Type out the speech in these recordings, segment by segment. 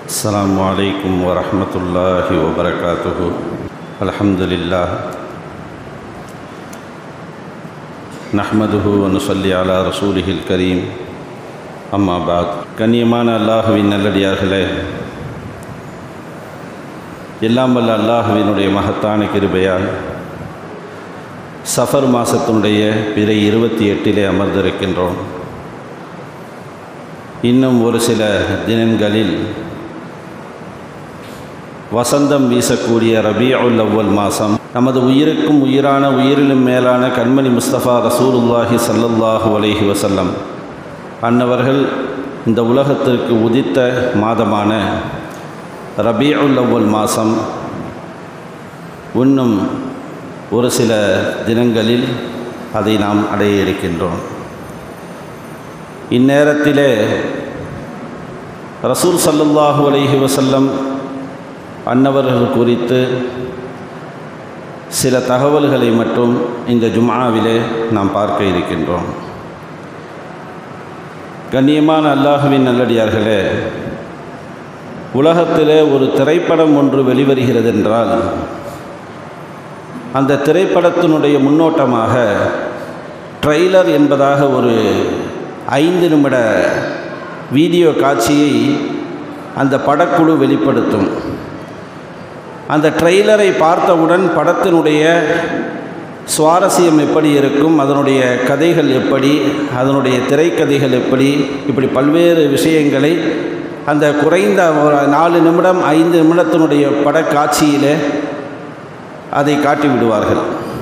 السلام عليكم ورحمة الله وبركاته الحمد لله نحمده ونصلي على رسوله الكريم அம்மா பாத் கண்ணியமான அல்லாஹுவின் நல்லடியார்களே எல்லாம் வல்ல அல்லாஹுவினுடைய மகத்தான கிருபையால் சஃபர் மாதத்தினுடைய பிறை இருபத்தி எட்டிலே அமர்ந்திருக்கின்றோம் இன்னும் ஒரு சில தினங்களில் வசந்தம் வீசக்கூடிய ரபியுல் அவ்வல் மாதம் நமது உயிருக்கும் உயிரான உயிரிலும் மேலான கண்மணி முஸ்தபா ரசூலுல்லாஹி சல்லல்லாஹு அலைஹி வசல்லம் அன்னவர்கள் இந்த உலகத்திற்கு உதித்த மாதமான ரபியுல் அவ்வல் மாதம் இன்னும் ஒரு சில தினங்களில் அதை நாம் அடைய இருக்கின்றோம் இந்நேரத்திலே ரசூல் சல்லுல்லாஹு அலைஹி வசல்லம் அன்னவர்கள் குறித்து சில தகவல்களை மட்டும் இந்த ஜும்ஆவிலே நாம் பார்க்க இருக்கின்றோம் கண்ணியமான அல்லாஹுவின் நல்லடியார்களே உலகத்திலே ஒரு திரைப்படம் ஒன்று வெளிவருகிறது என்றால் அந்த திரைப்படத்தினுடைய முன்னோட்டமாக ட்ரெய்லர் என்பதாக ஒரு ஐந்து நிமிட வீடியோ காட்சியை அந்த படக்குழு வெளிப்படுத்தும் அந்த ட்ரெய்லரை பார்த்தவுடன் படத்தினுடைய சுவாரஸ்யம் எப்படி இருக்கும் அதனுடைய கதைகள் எப்படி அதனுடைய திரைக்கதைகள் எப்படி இப்படி பல்வேறு விஷயங்களை அந்த குறைந்த ஒரு நாலு நிமிடம் ஐந்து நிமிடத்தினுடைய படக்காட்சியில் அதை காட்டி விடுவார்கள்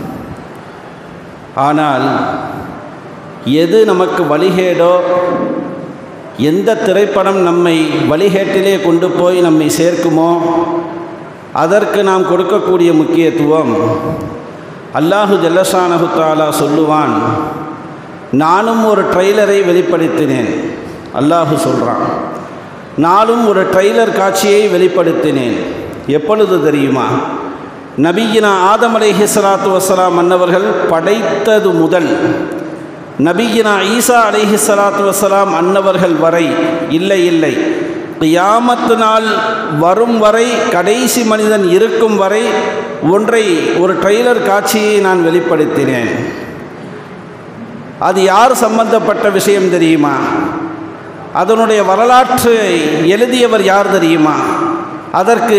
ஆனால் எது நமக்கு வழிகேடோ எந்த திரைப்படம் நம்மை வழிகேட்டிலே கொண்டு போய் நம்மை சேர்க்குமோ அதற்கு நாம் கொடுக்கக்கூடிய முக்கியத்துவம் அல்லாஹு ஜல்லஷானஹு தாலா சொல்லுவான் நானும் ஒரு ட்ரெய்லரை வெளிப்படுத்தினேன் அல்லாஹு சொல்கிறான் நானும் ஒரு ட்ரெய்லர் காட்சியை வெளிப்படுத்தினேன் எப்பொழுது தெரியுமா நபியினா ஆதம் அலைஹி சலாத்து வசலாம் அன்னவர்கள் படைத்தது முதல் நபியினா ஈசா அலிஹி சலாத்து வசலாம் அன்னவர்கள் வரை இல்லை இல்லை கியாமத்து நாள் வரும் வரை கடைசி மனிதன் இருக்கும் வரை ஒன்றை ஒரு ட்ரெய்லர் காட்சியை நான் வெளிப்படுத்தினேன் அது யார் சம்பந்தப்பட்ட விஷயம் தெரியுமா அதனுடைய வரலாற்றை எழுதியவர் யார் தெரியுமா அதற்கு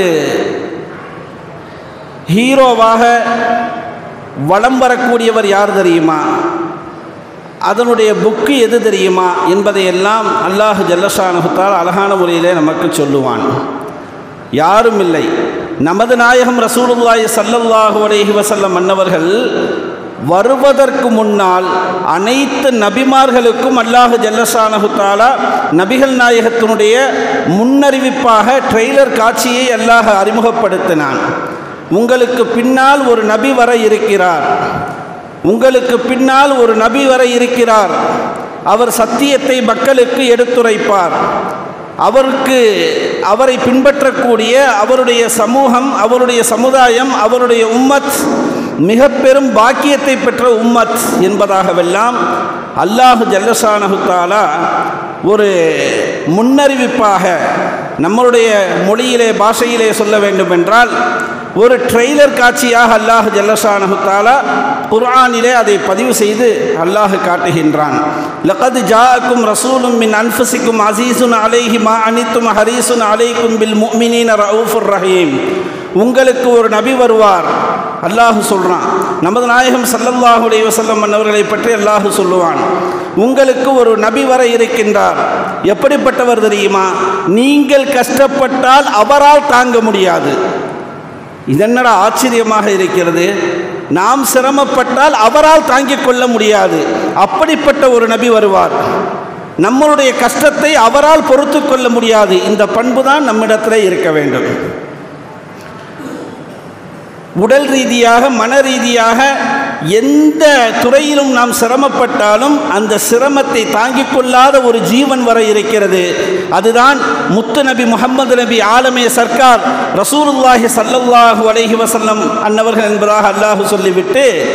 ஹீரோவாக வளம் வரக்கூடியவர் யார் தெரியுமா அதனுடைய புக்கு எது தெரியுமா என்பதையெல்லாம் அல்லாஹ் ஜல்லஷானுத்தால் அழகான முறையிலே நமக்கு சொல்லுவான் யாரும் இல்லை நமது நாயகம் ரசூலுல்லாய் சல்லல்லாஹு அலைஹி வசல்லம் மன்னவர்கள் வருவதற்கு முன்னால் அனைத்து நபிமார்களுக்கும் அல்லாஹு ஜல்லஷானஹுத்தாலா நபிகள் நாயகத்தினுடைய முன்னறிவிப்பாக ட்ரெய்லர் காட்சியை அல்லாஹ் அறிமுகப்படுத்தினான் உங்களுக்கு பின்னால் ஒரு நபி வர இருக்கிறார் உங்களுக்கு பின்னால் ஒரு நபி வர இருக்கிறார் அவர் சத்தியத்தை மக்களுக்கு எடுத்துரைப்பார் அவருக்கு அவரை பின்பற்றக்கூடிய அவருடைய சமூகம் அவருடைய சமுதாயம் அவருடைய உம்மத் மிக பெரும் பாக்கியத்தை பெற்ற உம்மத் என்பதாகவெல்லாம் அல்லாஹு ஜல்லஷானஹுத்தாலா ஒரு முன்னறிவிப்பாக நம்மளுடைய மொழியிலே பாஷையிலே சொல்ல வேண்டுமென்றால் ஒரு ட்ரெய்லர் காட்சியாக அல்லாஹ் ஜல்லஷானஹுத்தாலா குர்ஆனிலே அதை பதிவு செய்து அல்லாஹ் காட்டுகின்றான் லகது ஜாக்கும் ரசூலும் மின் அன்ஃபுசிக்கும் அசீசுன் அலைஹி மா அனித்தும் ஹரீசுன் அலைக்கும் பில் முமினின் ரவுஃபுர் ரஹீம் உங்களுக்கு ஒரு நபி வருவார் அல்லாஹு சொல்கிறான் நமது நாயகம் சல்லல்லாஹு அலைஹி வஸல்லம் மன்னவர்களை பற்றி அல்லாஹு சொல்லுவான் உங்களுக்கு ஒரு நபி வர இருக்கின்றார் எப்படிப்பட்டவர் தெரியுமா நீங்கள் கஷ்டப்பட்டால் அவரால் தாங்க முடியாது இதென்னடா ஆச்சரியமாக இருக்கிறது நாம் சிரமப்பட்டால் அவரால் தாங்கிக் கொள்ள முடியாது அப்படிப்பட்ட ஒரு நபி வருவார் நம்மளுடைய கஷ்டத்தை அவரால் பொறுத்து கொள்ள முடியாது இந்த பண்பு தான் நம்மிடத்தில் இருக்க வேண்டும் உடல் ரீதியாக மன ரீதியாக எந்த துறையிலும் நாம் சிரமப்பட்டாலும் அந்த சிரமத்தை தாங்கிக் கொள்ளாத ஒரு ஜீவன் வர இருக்கிறது அதுதான் முத்து நபி முகமது நபி ஆலமே சர்க்கார் ரசூலுல்லாஹி சல்லல்லாஹு அலைஹி வசல்லம் அன்னவர்கள் என்பதாக அல்லாஹு சொல்லிவிட்டு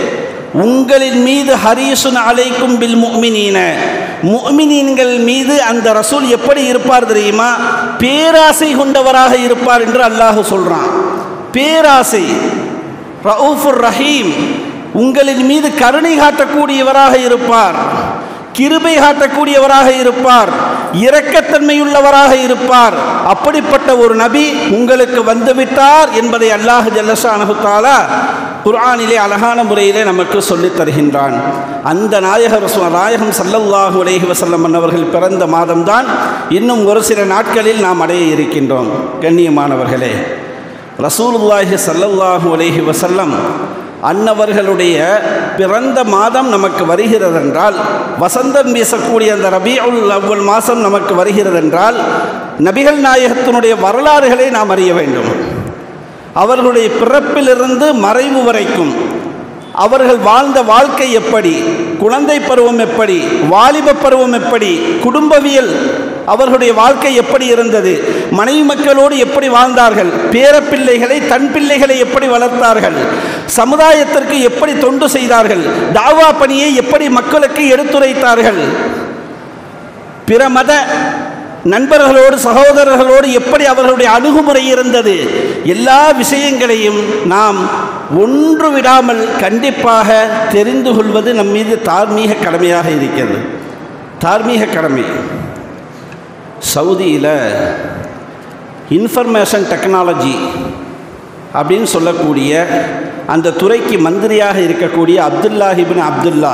உங்களின் மீது ஹரீசுன் அலைக்கும் பில் முஃமினீன முஃமினீன்கள் மீது அந்த ரசூல் எப்படி இருப்பார் தெரியுமா பேராசை கொண்டவராக இருப்பார் என்று அல்லாஹ் சொல்றான் பேராசை ரவுஃபுர் ரஹீம் உங்களின் மீது கருணை காட்டக்கூடியவராக இருப்பார் கிருபை காட்டக்கூடியவராக இருப்பார் இரக்கத்தன்மையுள்ளவராக இருப்பார் அப்படிப்பட்ட ஒரு நபி உங்களுக்கு வந்துவிட்டார் என்பதை அல்லாஹ் ஜல்லஷா அனகுத்தாலா குர்ஆனிலே அழகான முறையிலே நமக்கு சொல்லித் தருகின்றான் அந்த நாயகர் ரசூ- நாயகம் சல்லல்லாஹு அலைஹி வஸல்லம் அவர்கள் பிறந்த மாதம்தான் இன்னும் ஒரு சில நாட்களில் நாம் அடைய இருக்கின்றோம் கண்ணியமானவர்களே ரசூலுல்லாஹி ஸல்லல்லாஹு அலைஹி வஸல்லம் அன்னவர்களுடைய பிறந்த மாதம் நமக்கு வருகிறதென்றால் வசந்தம் வீசக்கூடிய அந்த ரபியுல் அவ்வல் மாதம் நமக்கு வருகிறதென்றால் நபிகள் நாயகத்தினுடைய வரலாறுகளை நாம் அறிய வேண்டும் அவர்களுடைய பிறப்பிலிருந்து மறைவு வரைக்கும் அவர்கள் வாழ்ந்த வாழ்க்கை எப்படி குழந்தை பருவம் எப்படி வாலிப பருவம் எப்படி குடும்பவியல் அவர்களுடைய வாழ்க்கை எப்படி இருந்தது மனைவி மக்களோடு எப்படி வாழ்ந்தார்கள் பேரப்பிள்ளைகளை தன் பிள்ளைகளை எப்படி வளர்த்தார்கள் சமுதாயத்திற்கு எப்படி தொண்டு செய்தார்கள் தாவா பணியை எப்படி மக்களுக்கு எடுத்துரைத்தார்கள் பிற மத நண்பர்களோடு சகோதரர்களோடு எப்படி அவர்களுடைய அணுகுமுறை இருந்தது எல்லா விஷயங்களையும் நாம் ஒன்று விடாமல் கண்டிப்பாக தெரிந்து கொள்வது நம் மீது தார்மீக கடமையாக இருக்கிறது தார்மீக கடமை சவுதியில் இன்ஃபர்மேஷன் டெக்னாலஜி அப்படின்னு சொல்லக்கூடிய அந்த துறைக்கு மந்திரியாக இருக்கக்கூடிய அப்துல்லாஹிபின் அப்துல்லா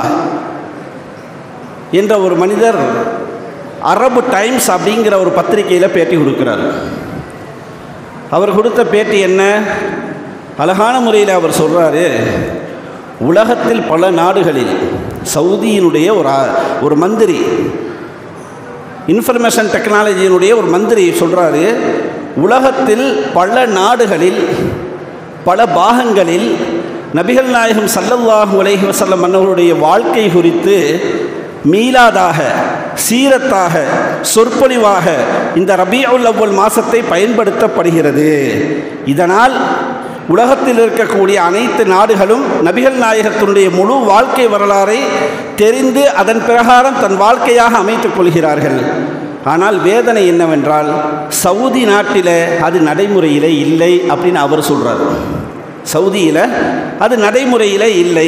என்ற ஒரு மனிதர் அரபு டைம்ஸ் அப்படிங்கிற ஒரு பத்திரிகையில் பேட்டி கொடுக்கிறார் அவர் கொடுத்த பேட்டி என்ன அழகான முறையில் அவர் சொல்கிறாரு உலகத்தில் பல நாடுகளில் சவுதியினுடைய ஒரு ஆ- ஒரு மந்திரி இன்ஃபர்மேஷன் டெக்னாலஜியினுடைய ஒரு மந்திரி சொல்கிறாரு உலகத்தில் பல நாடுகளில் பல பாகங்களில் நபிகள் நாயகம் ஸல்லல்லாஹு அலைஹி வஸல்லம் மன்னவருடைய வாழ்க்கை குறித்து மீளாதாக சீரத்தாக சொற்பொழிவாக இந்த ரபியுல் அவ்வல் மாதத்தை பயன்படுத்தப்படுகிறது இதனால் உலகத்தில் இருக்கக்கூடிய அனைத்து நாடுகளும் நபிகள் நாயகத்தினுடைய முழு வாழ்க்கை வரலாறை தெரிந்து அதன் பிரகாரம் தன் வாழ்க்கையாக அமைத்துக் கொள்கிறார்கள் ஆனால் வேதனை என்னவென்றால் சவுதி நாட்டில் அது நடைமுறையில் இல்லை அப்படின்னு அவர் சொல்கிறார் சவுதியில் அது நடைமுறையில் இல்லை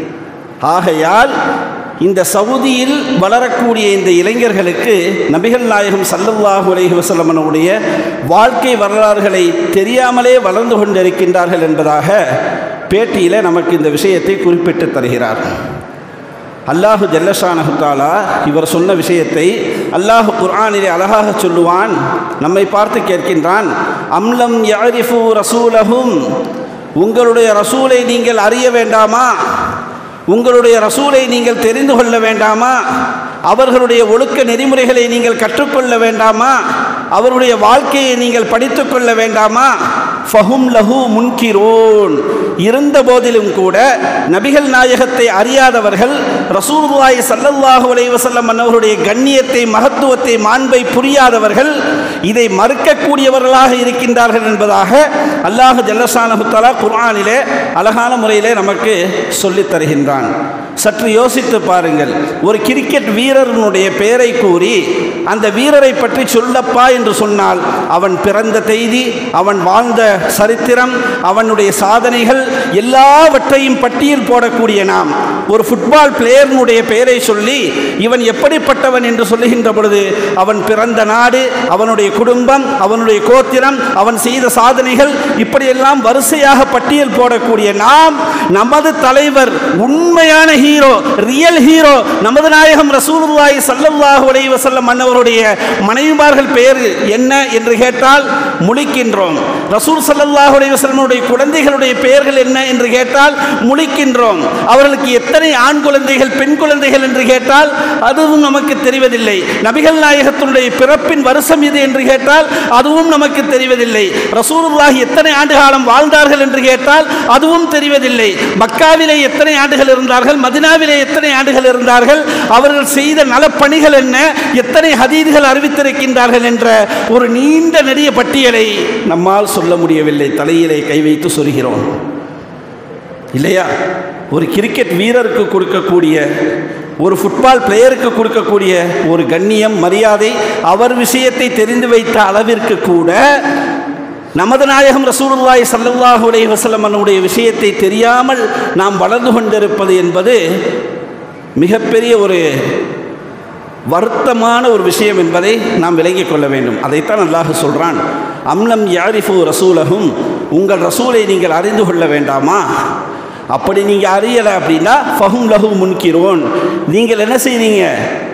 ஆகையால் இந்த சவுதியில் வளரக்கூடிய இந்த இளைஞர்களுக்கு நபிகள் நாயகம் சல்லல்லாஹு அலைஹி வஸல்லமனுடைய வாழ்க்கை வரலாறுகளை தெரியாமலே வளர்ந்து கொண்டிருக்கின்றார்கள் என்பதாக பேட்டியில் நமக்கு இந்த விஷயத்தை குறிப்பிட்டு தருகிறார் அல்லாஹு ஜல்லஷானஹு தாலா இவர் சொன்ன விஷயத்தை அல்லாஹ் குர்ஆனிலே அழகாக சொல்லுவான் நம்மை பார்த்து கேட்கின்றான் அம்லம் யாரிஃபு ரசூலஹும் உங்களுடைய ரசூலை நீங்கள் அறிய வேண்டாமா உங்களுடைய ரசூலை நீங்கள் தெரிந்து கொள்ள வேண்டாமா அவர்களுடைய ஒழுக்க நெறிமுறைகளை நீங்கள் கற்றுக்கொள்ள வேண்டாமா அவருடைய வாழ்க்கையை நீங்கள் படித்துக் கொள்ள வேண்டாமா ஃபஹும் லஹு முன்கிரோன் இருந்த போதிலும் கூட நபிகள் நாயகத்தை அறியாதவர்கள் ரசூலுல்லாஹி ஸல்லல்லாஹு அலைஹி வஸல்லம் அன்னவருடைய கண்ணியத்தை மகத்துவத்தை மாண்பை புரியாதவர்கள் இதை மறுக்கக்கூடியவர்களாக இருக்கின்றார்கள் என்பதாக அல்லாஹ் ஜல்லஷானஹு தஆலா குர்ஆனிலே அழகான முறையிலே நமக்கு சொல்லித் தருகின்றான் சற்று யோசித்து பாருங்கள் ஒரு கிரிக்கெட் வீரனுடைய பெயரை கூறி அந்த வீரரை பற்றி சொல்லப்பா என்று சொன்னால் அவன் பிறந்த செய்தி அவன் வாழ்ந்த சரித்திரம் அவனுடைய சாதனைகள் எல்லாவற்றையும் பட்டியல் போடக்கூடிய நாம் ஒரு ஃபுட்பால் பிளேயர்னுடைய பெயரை சொல்லி இவன் எப்படிப்பட்டவன் என்று சொல்லுகின்ற பொழுது அவன் பிறந்த நாடு அவனுடைய குடும்பம் அவனுடைய கோத்திரம் அவன் செய்த சாதனைகள் இப்படியெல்லாம் வரிசையாக பட்டியல் போடக்கூடிய நாம் நமது தலைவர் உண்மையான ஹீரோ ரியல் ஹீரோ நமது நாயகம் ரசூலுல்லாஹி ஸல்லல்லாஹு அலைஹி வஸல்லம் அன்னவருடைய மனைவிமார்கள் பெயர் என்ன என்று கேட்டால் முழிக்கின்றோம் ரசூல் ஸல்லல்லாஹு அலைஹி வஸல்லமுடைய குழந்தைகளுடைய பெயர்கள் என்ன என்று கேட்டால் முழிக்கின்றோம் அவர்களுக்கு எத்தனை ஆண் குழந்தைகள் பெண் குழந்தைகள் என்று கேட்டால் அதுவும் நமக்கு தெரிவதில்லை நபிகள் நாயகத்தினுடைய பிறப்பின் வருஷம் இது என்று கேட்டால் அதுவும் நமக்கு தெரிவதில்லை ரசூலுல்லாஹி எத்தனை ஆண்டு காலம் வாழ்ந்தார்கள் என்று கேட்டால் அதுவும் தெரிவதில்லை மக்காவிலே எத்தனை ஆண்டுகள் இருந்தார்கள் மதினாவிலே எத்தனை ஆண்டுகள் இருந்தார்கள் அவர்கள் செய்த நலப்பணிகள் என்ன எத்தனை ஹதீதுகள் அறிவித்திருக்கின்றார்கள் என்ற ஒரு நீண்ட நெடிய பட்டியலை நம்மால் சொல்ல முடியவில்லை தலையிலே கை வைத்து சொல்கிறோம் இல்லையா ஒரு கிரிக்கெட் வீரருக்கு கொடுக்கக்கூடிய ஒரு ஃபுட்பால் பிளேயருக்கு கொடுக்கக்கூடிய ஒரு கண்ணியம் மரியாதை அவர் விஷயத்தை தெரிந்து வைத்த அளவிற்கு கூட நமது நாயகம் ரசூலுல்லாஹி ஸல்லல்லாஹு அலைஹி வஸல்லம் அவருடைய விஷயத்தை தெரியாமல் நாம் வளர்ந்து கொண்டிருப்பது என்பது மிகப்பெரிய ஒரு வருத்தமான ஒரு விஷயம் என்பதை நாம் விளங்கிக் கொள்ள வேண்டும் அதைத்தான் அல்லாஹ் சொல்கிறான் அம்லம் யாரிஃபு ரசூலகும் உங்கள் ரசூலை நீங்கள் அறிந்து கொள்ள வேண்டாமா அப்படி நீங்கள் அறியலை அப்படின்னா ஃபஹும் லஹு முன்கிறோன் நீங்கள் என்ன செய்றீங்க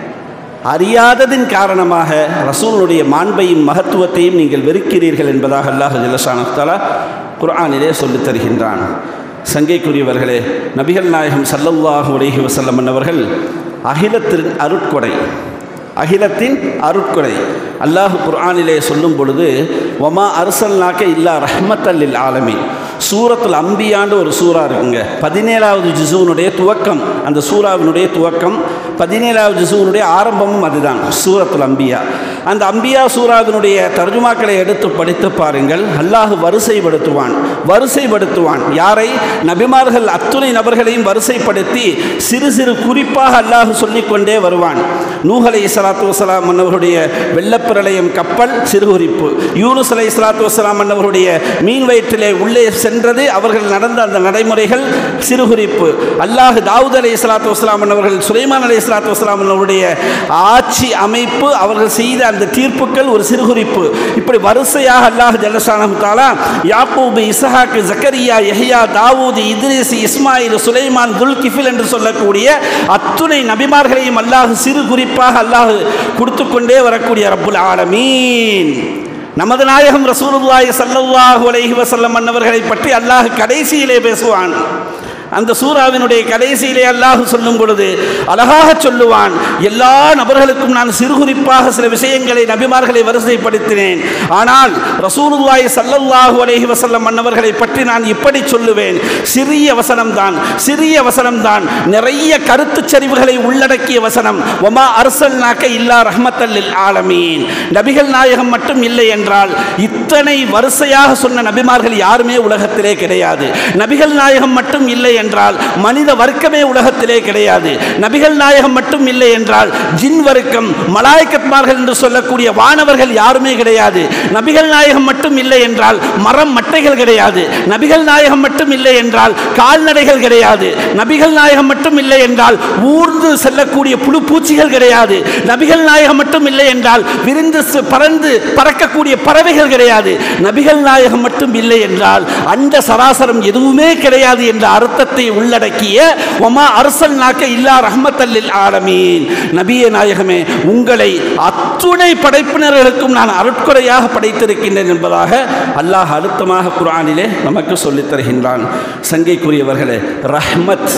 அறியாததின் காரணமாக ரசூலுடைய மாண்பையும் மகத்துவத்தையும் நீங்கள் வெறுக்கிறீர்கள் என்பதாக அல்லாஹ் ஜல்லஷானத்தாலா குர்ஆனிலே சொல்லித் தருகின்றான் சங்கைக்குரியவர்களே நபிகள் நாயகம் சல்லல்லாஹு அலைஹி வஸல்லம் அவர்கள் அகிலத்தின் அருட்கொடை அகிலத்தின் அருட்கொடை அல்லாஹ் குர்ஆனிலே சொல்லும் பொழுது ஒமா அர்சல்னாக்க இல்லா ரஹ்மத்தல்லில் ஆலமீன் சூரத்துல் அம்பியாண்டு ஒரு சூறா இருக்குங்க பதினேழாவது ஜிசுவனுடைய துவக்கம் அந்த சூறாவினுடைய துவக்கம் பதினேழாவது ஜிசுவனுடைய ஆரம்பமும் அதுதான் சூரத்துல் அம்பியா அந்த அம்பியா சூறாவினுடைய தர்ஜுமாக்களை எடுத்து படித்து பாருங்கள் அல்லாஹ் வரிசைப்படுத்துவான் வரிசைப்படுத்துவான் யாரை நபிமார்கள் அத்துணை நபர்களையும் வரிசைப்படுத்தி சிறு சிறு குறிப்பாக அல்லாஹ் சொல்லிக்கொண்டே வருவான் நூஹலை சலாத்து வசலாம் அன்னவருடைய வெள்ளப்பிரளயம் கப்பல் சிறுகுறிப்பு யூனுஸ் அலை சலாத்து வசலாம் அன்னவருடைய மீன் வயிற்றிலே உள்ளே சென்றது அவர்கள் நடந்த அந்த நடைமுறைகள் சிறுகுறிப்பு அல்லாஹ் தாவூத் அலை சலாத்து வசலாம் அன்னவர்கள் சுலைமான் அலை சலாத்து வசலாம் அன்னவருடைய ஆட்சி அமைப்பு அவர்கள் செய்த அந்த தீர்ப்புகள் ஒரு சிறுகுறிப்பு இப்படி வரிசையாக அல்லாஹ் ஜல்லசானம் தாலா யாக்கூப் இசஹாக் ஜக்கரியா யஹ்யா தாவூத் இத்ரிஸ் இஸ்மாயில் சுலைமான் துல்கிஃபில் என்று சொல்லக்கூடிய அத்துணை நபிமார்களையும் அல்லாஹ் சிறு குறிப்பாக அல்லாஹ் கொடுத்து கொண்டே வரக்கூடிய ரப்புல் ஆலமீன் நமது நாயகம் ரசூலுல்லாஹி ஸல்லல்லாஹு அலைஹி வஸல்லம் அன்னவர்களை பற்றி அல்லாஹ் கடைசியிலே பேசுவான் அந்த சூறாவினுடைய கடைசியிலே அல்லாஹ் சொல்லும் பொழுது அழகாக சொல்லுவான் எல்லா நபர்களுக்கும் நான் சிறுகுறிப்பாக சில விஷயங்களை நபிமார்களை வரிசைப்படுத்தினேன் ஆனால் ரசூலுல்லாஹி ஸல்லல்லாஹு அலைஹி வஸல்லம் அன்னவர்களை பற்றி நான் இப்படி சொல்லுவேன் சிறிய வசனம் தான் சிறிய வசனம் தான் நிறைய கருத்து சரிவுகளை உள்ளடக்கிய வசனம் ஒமா அர்சல்னாக்க இல்லா ரஹ்மத்தல்லில் ஆலமீன் நபிகள் நாயகம் மட்டும் இல்லை என்றால் இத்தனை வரிசையாக சொன்ன நபிமார்கள் யாருமே உலகத்திலே கிடையாது நபிகள் நாயகம் மட்டும் இல்லை என்றால் மனித வர்க்கமே உலகத்திலே கிடையாது நபிகள் நாயகம் மட்டும் இல்லை என்றால் ஜின் வர்க்கம் மலாய்க்கத்மார்கள் என்று சொல்லக்கூடிய வானவர்கள் யாருமே கிடையாது நபிகள் நாயகம் மட்டும் இல்லை என்றால் மரம் மட்டைகள் கிடையாது நபிகள் நாயகம் மட்டும் இல்லை என்றால் கால்நடைகள் கிடையாது நபிகள் நாயகம் மட்டும் இல்லை என்றால் ஊர்ந்து செல்லக்கூடிய புழு பூச்சிகள் கிடையாது நபிகள் நாயகம் மட்டும் இல்லை என்றால் விரிந்து சு- பறந்து பறக்கக்கூடிய பறவைகள் கிடையாது நபிகள் நாயகம் மட்டும் இல்லை என்றால் அண்ட சராசரம் எதுவுமே கிடையாது என்ற அர்த்தத்தை உள்ளடக்கிய ஒமா அரசல் நாக்க இல்லா ரஹ்மத்தல்லில் ஆலமீன் நபிய நாயகமே உங்களை அத்துணை படைப்பினர்களுக்கும் நான் அருட்கொடையாக படைத்திருக்கின்றேன் என்பதாக அல்லாஹ் அழுத்தமாக குர்ஆனிலே நமக்கு சொல்லித் தருகின்றான் சங்கைக்குரியவர்களே ரஹ்மத்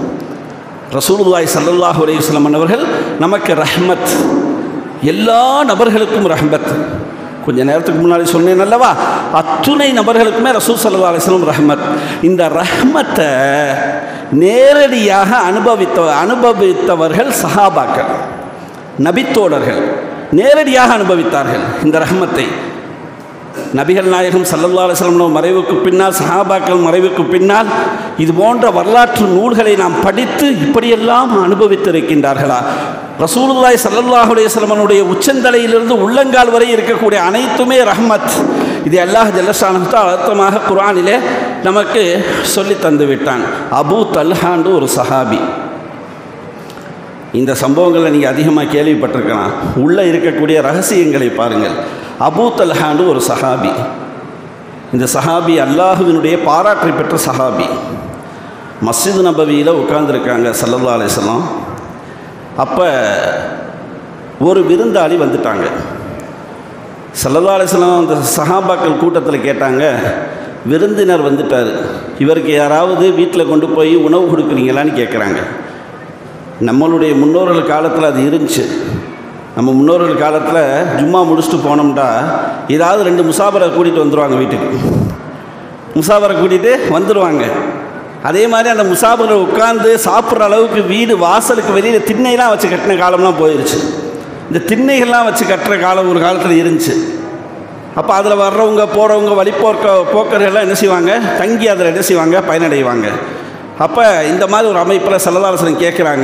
ரசூலுல்லாஹி ஸல்லல்லாஹு அலைஹி வஸல்லம் அவர்கள் நமக்கு ரஹ்மத் எல்லா நபர்களுக்கும் ரஹ்மத் கொஞ்ச நேரத்துக்கு முன்னாடி சொன்னேன் அல்லவா அத்துணை நபர்களுக்குமே ரசூல் சல்லா அலிஸ்லம் ரஹ்மத் இந்த ரஹ்மத்தை நேரடியாக அனுபவித்த அனுபவித்தவர்கள் சஹாபாக்கள் நபித்தோழர்கள் நேரடியாக அனுபவித்தார்கள் இந்த ரஹ்மத்தை நபிகள் நாயகம் சல்லல்லா அலுவலம் மறைவுக்கு பின்னால் சஹாபாக்கள் மறைவுக்கு பின்னால் இது போன்ற வரலாற்று நூல்களை நாம் படித்து இப்படியெல்லாம் அனுபவித்திருக்கின்றார்களா ரசூலுல்லாய் சல்லல்லாஹு அலையவசலமனுடைய உச்சந்தலையிலிருந்து உள்ளங்கால் வரை இருக்கக்கூடிய அனைத்துமே ரஹ்மத் இது அல்லாஹ் ஜல்லஷானத்து அழுத்தமாக குர்ஆனிலே நமக்கு சொல்லி தந்து விட்டான் அபூ தல்ஹாண்டு ஒரு சஹாபி இந்த சம்பவங்களை நீங்கள் அதிகமாக கேள்விப்பட்டிருக்கலாம் உள்ளே இருக்கக்கூடிய ரகசியங்களை பாருங்கள் அபூ தல்ஹாண்டு ஒரு சஹாபி இந்த சஹாபி அல்லாஹுவினுடைய பாராட்டை பெற்ற சஹாபி மஸ்ஜித் நபவியில் உட்கார்ந்துருக்காங்க சல்லல்லா அலிஸ்லாம் அப்போ ஒரு விருந்தாளி வந்துட்டாங்க சல்லல்லா அலிஸ்லாம் அந்த சஹாபாக்கள் கூட்டத்தில் கேட்டாங்க விருந்தினர் வந்துட்டார் இவருக்கு யாராவது வீட்டில் கொண்டு போய் உணவு கொடுக்குறீங்களான்னு கேட்குறாங்க நம்மளுடைய முன்னோர்கள் காலத்தில் அது இருந்துச்சு நம்ம முன்னோர்கள் காலத்தில் ஜும்மா முடிச்சுட்டு போனோம்டா ஏதாவது ரெண்டு முசாபரை கூட்டிகிட்டு வந்துடுவாங்க வீட்டுக்கு முசாபரை கூட்டிகிட்டு வந்துடுவாங்க அதே மாதிரி அந்த முசாபரை உட்காந்து சாப்பிட்ற அளவுக்கு வீடு வாசலுக்கு வெளியில் திண்ணைலாம் வச்சு கட்டின காலம்லாம் போயிடுச்சு இந்த திண்ணைகள்லாம் வச்சு கட்டுற காலம் ஒரு காலத்தில் இருந்துச்சு அப்போ அதில் வர்றவங்க போகிறவங்க வழிபோக்க போக்கர்கள்லாம் என்ன செய்வாங்க தங்கி அதில் என்ன செய்வாங்க பயனடைவாங்க அப்போ இந்த மாதிரி ஒரு அமைப்பில் சல்லதாலசனம் கேட்குறாங்க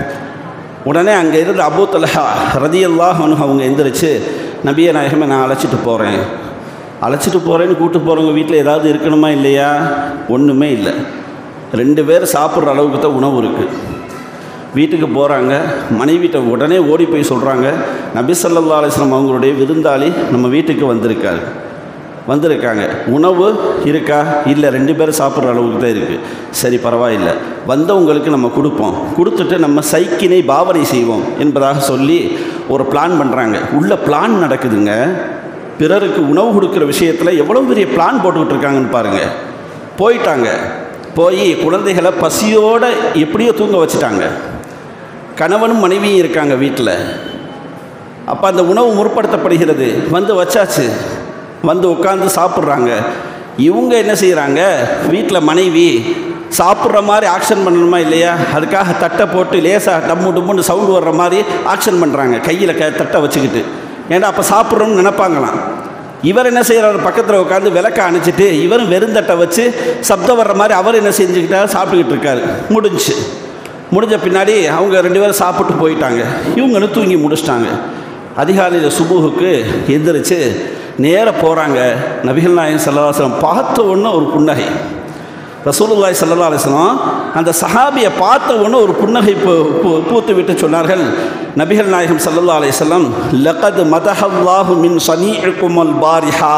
உடனே அங்கே இருந்து அபூ தலஹா ரதியல்லாஹ் அவங்க எந்திரிச்சு நபிய நாயகமே நான் அழைச்சிட்டு போகிறேன் அழைச்சிட்டு போகிறேன்னு கூட்டு போகிறவங்க வீட்டில் ஏதாவது இருக்கணுமா இல்லையா ஒன்றுமே இல்லை ரெண்டு பேர் சாப்பிட்ற அளவுக்கு தான் உணவு இருக்குது வீட்டுக்கு போகிறாங்க மனைவிட்ட உடனே ஓடி போய் சொல்கிறாங்க நபி ஸல்லல்லாஹு அலைஹி வஸல்லம் அவங்களுடைய விருந்தாளி நம்ம வீட்டுக்கு வந்திருக்காரு வந்திருக்காங்க உணவு இருக்கா இல்லை ரெண்டு பேரும் சாப்பிட்ற அளவுக்கு தான் இருக்குது சரி பரவாயில்லை வந்தவங்களுக்கு நம்ம கொடுப்போம் கொடுத்துட்டு நம்ம சைக்கினை பாவனை செய்வோம் என்பதாக சொல்லி ஒரு பிளான் பண்ணுறாங்க உள்ள பிளான் நடக்குதுங்க பிறருக்கு உணவு கொடுக்குற விஷயத்தில் எவ்வளோ பெரிய பிளான் போட்டுக்கிட்டு இருக்காங்கன்னு பாருங்கள் போயிட்டாங்க போய் குழந்தைகளை பசியோடு எப்படியோ தூங்க வச்சுட்டாங்க கணவனும் மனைவியும் இருக்காங்க வீட்டில் அப்போ அந்த உணவு முற்படுத்தப்படுகிறது வந்து வச்சாச்சு வந்து உட்காந்து சாப்பிட்றாங்க இவங்க என்ன செய்கிறாங்க வீட்டில் மனைவி சாப்பிட்ற மாதிரி ஆக்ஷன் பண்ணணுமா இல்லையா அதுக்காக தட்டை போட்டு லேசாக டம்மு டம்முன்னு சவுண்டு வர்ற மாதிரி ஆக்ஷன் பண்ணுறாங்க கையில் க தட்டை வச்சுக்கிட்டு ஏன்னா அப்போ சாப்பிட்றோன்னு நினைப்பாங்களாம் இவர் என்ன செய்கிறார் பக்கத்தில் உட்காந்து விளக்க அணைச்சிட்டு இவரும் வெறுந்தட்டை வச்சு சப்தம் வர்ற மாதிரி அவர் என்ன செஞ்சுக்கிட்டாரு சாப்பிட்டுக்கிட்டு இருக்காரு முடிஞ்சு முடிஞ்ச பின்னாடி அவங்க ரெண்டு பேரும் சாப்பிட்டு போயிட்டாங்க இவங்களும் தூங்கி முடிச்சிட்டாங்க அதிகாலையில் சுபுகுக்கு எந்திரிச்சு நேராக போகிறாங்க நபிகள் நாயகம் சல்லவாசலம் பார்த்த உடனே ஒரு புன்னகை ரசூலுல்லாய் சல்லா அலிஸ்லாம் அந்த சஹாபியை பார்த்த உடனே ஒரு புன்னகை பூ பூ- பூத்து விட்டு சொன்னார்கள் நபிகள் நாயகம் சல்லல்லா அலிஸ்லாம் லகத் மதஹல்லாஹு மின் சனீஇக்குமல் பாரிஹா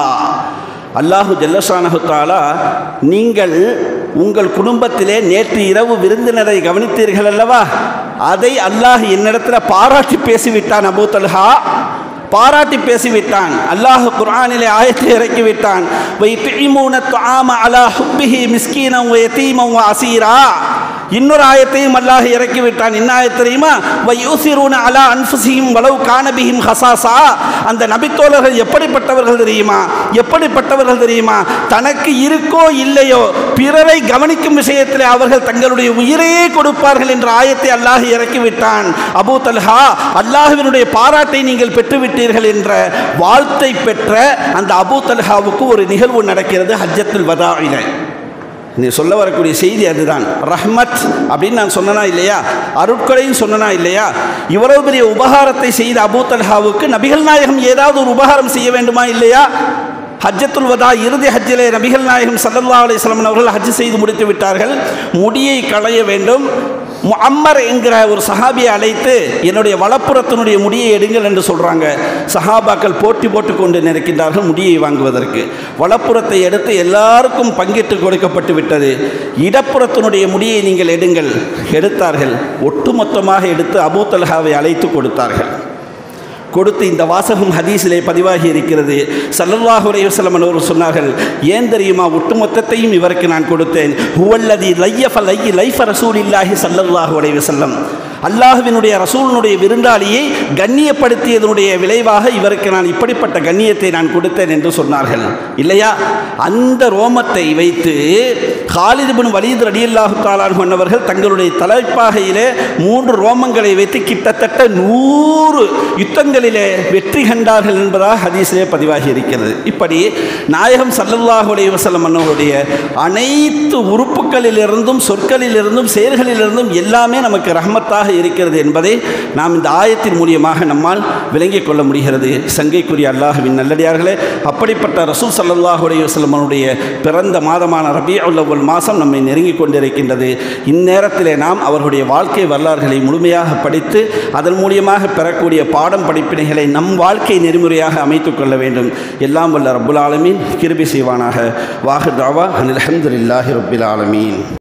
அல்லாஹு ஜல்லஷானஹு தாலா நீங்கள் உங்கள் குடும்பத்திலே நேற்று இரவு விருந்தினரை கவனித்தீர்கள் அல்லவா அதை அல்லாஹ் என்னிடத்தில் பாராட்டி பேசிவிட்டான் அபூ தல்ஹா பாராட்டி பேசிவிட்டான் அல்லாஹ் குர்ஆனிலே ஆயத்தை இறக்கி விட்டான் வைத்துஇமூன துஆம அலா ஹுப்பிஹி மிஸ்கீனம் வ யதீமம் வ அசீரா இன்னொரு ஆயத்தையும் அல்லாஹ் இறக்கி விட்டான் என்ன ஆயத் தெரியுமா வயூசிரூன அலா அன்ஃபுசிஹிம் வலவ் கானபிஹிம் ஹசாசா அந்த நபித்தோழர்கள் எப்படிப்பட்டவர்கள் தெரியுமா எப்படிப்பட்டவர்கள் தெரியுமா தனக்கு இருக்கோ இல்லையோ பிறரை கவனிக்கும் விஷயத்தில் அவர்கள் தங்களுடைய உயிரையே கொடுப்பார்கள் என்ற ஆயத்தை அல்லாஹ் இறக்கி விட்டான் அபூ தல்ஹா அல்லாஹ்வினுடைய பாராட்டை நீங்கள் பெற்றுவிட்டீர்கள் என்ற வாழ்த்தை பெற்ற அந்த அபூ தல்ஹாவுக்கு ஒரு நிகழ்வு நடக்கிறது ஹஜ்ஜத்துல் வதாயில நீ சொல்ல வரக்கூடிய செய்தி அதுதான் ரஹ்மத் அப்படின்னு நான் சொன்னனா இல்லையா அருட்கொடைன்னு சொன்னனா இல்லையா இவ்வளவு பெரிய உபகாரத்தை செய்த அபூ தல்ஹாவுக்கு நபிகள் நாயகம் ஏதாவது ஒரு உபகாரம் செய்ய வேண்டுமா இல்லையா ஹஜ்ஜத்துல் வதா இறுதி ஹஜ்ஜிலே நபிகள் நாயகம் ஸல்லல்லாஹு அலைஹி வஸல்லம் அவர்கள் ஹஜ் செய்து முடித்து விட்டார்கள் முடியை களைய வேண்டும் முஅம்மர் என்கிற ஒரு சஹாபியை அழைத்து என்னுடைய வலப்புறத்தினுடைய முடியை எடுங்கள் என்று சொல்கிறாங்க சஹாபாக்கள் போட்டி போட்டு கொண்டு நிற்கின்றார்கள் முடியை வாங்குவதற்கு வலப்புறத்தை எடுத்து எல்லாருக்கும் பங்கிட்டு கொடுக்கப்பட்டு விட்டது இடப்புறத்தினுடைய முடியை நீங்கள் எடுங்கள் எடுத்தார்கள் ஒட்டுமொத்தமாக எடுத்து அபூ தல்ஹாவை அழைத்து கொடுத்தார்கள் கொடுத்து இந்த வாசகம் ஹதீஸிலே பதிவாகி இருக்கிறது சல்லல்லாஹு அலைஹி வஸல்லம் அவர்கள் சொன்னார்கள் ஏன் தெரியுமா ஒட்டுமொத்தத்தையும் இவருக்கு நான் கொடுத்தேன் ஹுவல்லதி லையஃப லைய லைஃப ரசூலில்லாஹி சல்லல்லாஹு அலைஹி வஸல்லம் அல்லாஹ்வினுடைய ரசூலினுடைய விருந்தாளியை கண்ணியப்படுத்தியதனுடைய விளைவாக இவருக்கு நான் இப்படிப்பட்ட கண்ணியத்தை நான் கொடுத்தேன் என்று சொன்னார்கள் இல்லையா அந்த ரோமத்தை வைத்து காலிதுபின் வலீத் ரடியல்லாஹு தாலான் பண்ணவர்கள் தங்களுடைய தலைப்பாகையிலே மூன்று ரோமங்களை வைத்து கிட்டத்தட்ட நூறு யுத்தங்களிலே வெற்றி கண்டார்கள் என்பதாக ஹதீஸிலே பதிவாகி இருக்கிறது இப்படி நாயகம் சல்லல்லாஹு அலைஹி வஸல்லம் அன்னவருடைய அனைத்து உறுப்புகளிலிருந்தும் சொற்களிலிருந்தும் செயல்களிலிருந்தும் எல்லாமே நமக்கு ரஹ்மத்தாக இருக்கிறது என்பதை நாம் இந்த ஆயத்தின் மூலியமாக நம்மால் விளங்கிக் கொள்ள முடிகிறது சங்கைக்குரிய அல்லாஹுவின் நல்லடியார்களே அப்படிப்பட்ட ரசூல் சல்லல்லாஹு அலைஹி வஸல்லம் அவருடைய பிறந்த மாதமான ரபியுல் அவ்வல் மாதம் நம்மை நெருங்கிக் கொண்டிருக்கின்றது இந்நேரத்திலே நாம் அவர்களுடைய வாழ்க்கை வரலாறுகளை முழுமையாக படித்து அதன் மூலியமாக பெறக்கூடிய பாடம் படிப்பினைகளை நம் வாழ்க்கை நெறிமுறையாக அமைத்துக் கொள்ள வேண்டும் எல்லாம் வல்ல ரப்புல் ஆலமீன் கிருபி செய்வானாக வாஹு தாவா அனில் அஹமதுல்லாஹி ரப்பில் ஆலமீன்